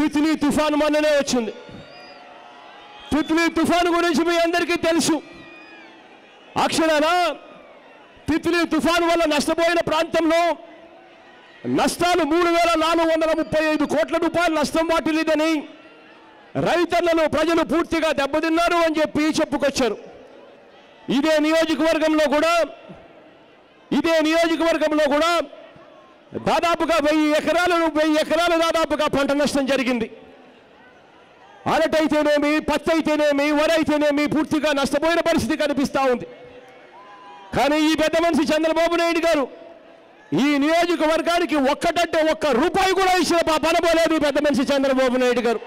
తిత్లీ తుఫాను మొన్ననే వచ్చింది తిత్లీ తుఫాను గురించి మీ అందరికీ తెలుసు అక్షరాల తిత్లీ తుఫాను వల్ల నష్టపోయిన ప్రాంతంలో నష్టాలు మూడు వేల నాలుగు వందల ముప్పై ఐదు కోట్ల రూపాయలు నష్టం వాటిల్లిందని రైతన్నలు ప్రజలు పూర్తిగా దెబ్బతిన్నారు అని చెప్పి చెప్పుకొచ్చారు ఇదే నియోజకవర్గంలో కూడా ఇదే నియోజకవర్గంలో కూడా దాదాపుగా వెయ్యి ఎకరాలు వెయ్యి ఎకరాలు దాదాపుగా పంట నష్టం జరిగింది అరటైతేనేమి పత్తి అయితేనేమి వరి అయితేనేమి పూర్తిగా నష్టపోయిన పరిస్థితి కనిపిస్తూ ఉంది కానీ ఈ పెద్ద మనిషి చంద్రబాబు నాయుడు గారు ఈ నియోజకవర్గానికి ఒక్కటంటే ఒక్క రూపాయి కూడా ఇచ్చిన పనబోలేదు ఈ పెద్ద మనిషి చంద్రబాబు నాయుడు గారు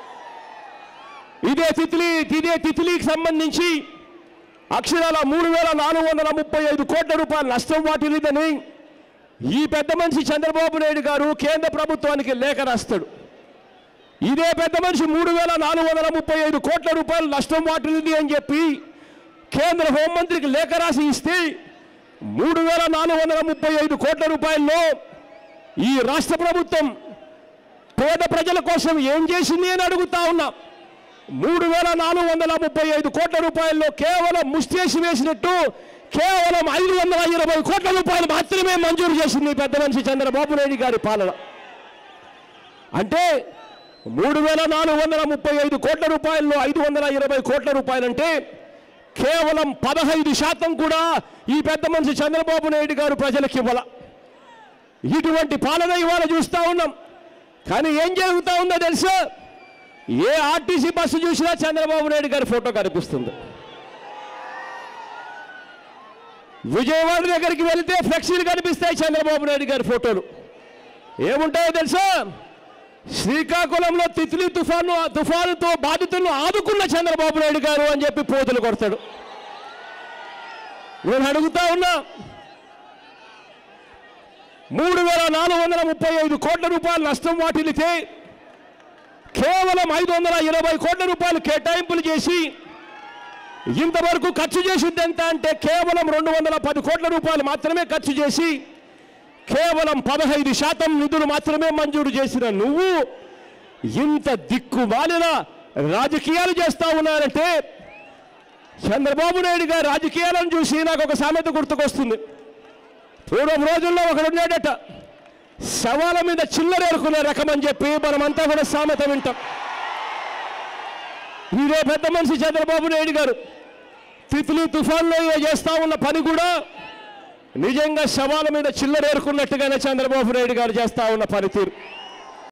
ఇదే తిత్లీ ఇదే తిత్లీకి సంబంధించి అక్షరాల మూడు వేల నాలుగు వందల ముప్పై ఐదు కోట్ల రూపాయల నష్టం వాటిల్లిందని ఈ పెద్ద మనిషి చంద్రబాబు నాయుడు గారు కేంద్ర ప్రభుత్వానికి లేఖ రాస్తాడు ఇదే పెద్ద మనిషి మూడు వేల నాలుగు వందల ముప్పై ఐదు కోట్ల రూపాయలు నష్టం వాటిల్లింది అని చెప్పి కేంద్ర హోంమంత్రికి లేఖ రాసి ఇస్తే మూడు వేల నాలుగు వందల ముప్పై ఐదు కోట్ల రూపాయల్లో ఈ రాష్ట్ర ప్రభుత్వం పేద ప్రజల కోసం ఏం చేసింది అని అడుగుతా ఉన్నా మూడు వేల నాలుగు వందల ముప్పై ఐదు కోట్ల రూపాయల్లో కేవలం ముష్టేసి వేసినట్టు కేవలం ఐదు వందల ఇరవై కోట్ల రూపాయలు మాత్రమే మంజూరు చేసింది ఈ పెద్ద మనిషి చంద్రబాబు నాయుడు గారి పాలన అంటే మూడు వేల నాలుగు వందల ముప్పై ఐదు కోట్ల రూపాయల్లో ఐదు వందల ఇరవై కోట్ల రూపాయలంటే కేవలం పదహైదు శాతం కూడా ఈ పెద్ద మనిషి చంద్రబాబు నాయుడు గారు ప్రజలకు ఇవ్వాల ఇటువంటి పాలన ఇవాళ చూస్తూ ఉన్నాం కానీ ఏం జరుగుతూ ఉందో తెలుసా ఏ ఆర్టీసీ బస్సు చూసినా చంద్రబాబు నాయుడు గారి ఫోటో కనిపిస్తుంది విజయవాడ దగ్గరికి వెళితే ఫ్లెక్సీలు కనిపిస్తాయి చంద్రబాబు నాయుడు గారి ఫోటోలు ఏముంటాయో తెలుసా శ్రీకాకుళంలో తిత్లీ తుఫాను తుఫానుతో బాధితులను ఆదుకున్న చంద్రబాబు నాయుడు గారు అని చెప్పి పోతులు కొడతాడు నేను అడుగుతా ఉన్నా మూడు వేల నాలుగు వందల ముప్పై ఐదు కోట్ల రూపాయల నష్టం వాటిల్లితే కేవలం ఐదు వందల ఇరవై కోట్ల రూపాయలు కేటాయింపులు చేసి ఇంతవరకు ఖర్చు చేసింది ఎంత అంటే కేవలం రెండు వందల పది కోట్ల రూపాయలు మాత్రమే ఖర్చు చేసి కేవలం పదహైదు శాతం నిధులు మాత్రమే మంజూరు చేసిన నువ్వు ఇంత దిక్కుమాలిన రాజకీయాలు చేస్తా ఉన్నారంటే చంద్రబాబు నాయుడు గారి రాజకీయాలను చూసి నాకు ఒక సామెత గుర్తుకొస్తుంది పూర్వం రోజుల్లో ఒకడు ఉన్నాడట శవాల మీద చిల్లర ఏరుకునే రకం అని చెప్పి మనమంతా కూడా సామెత వింటాం ఇదే పెద్ద మనిషి చంద్రబాబు నాయుడు గారు తిత్లీ తుఫాన్లో ఈయన చేస్తా ఉన్న పని కూడా నిజంగా శవాల మీద చిల్లర ఏరుకున్నట్టుగానే చంద్రబాబు నాయుడు గారు చేస్తా ఉన్న పనితీరు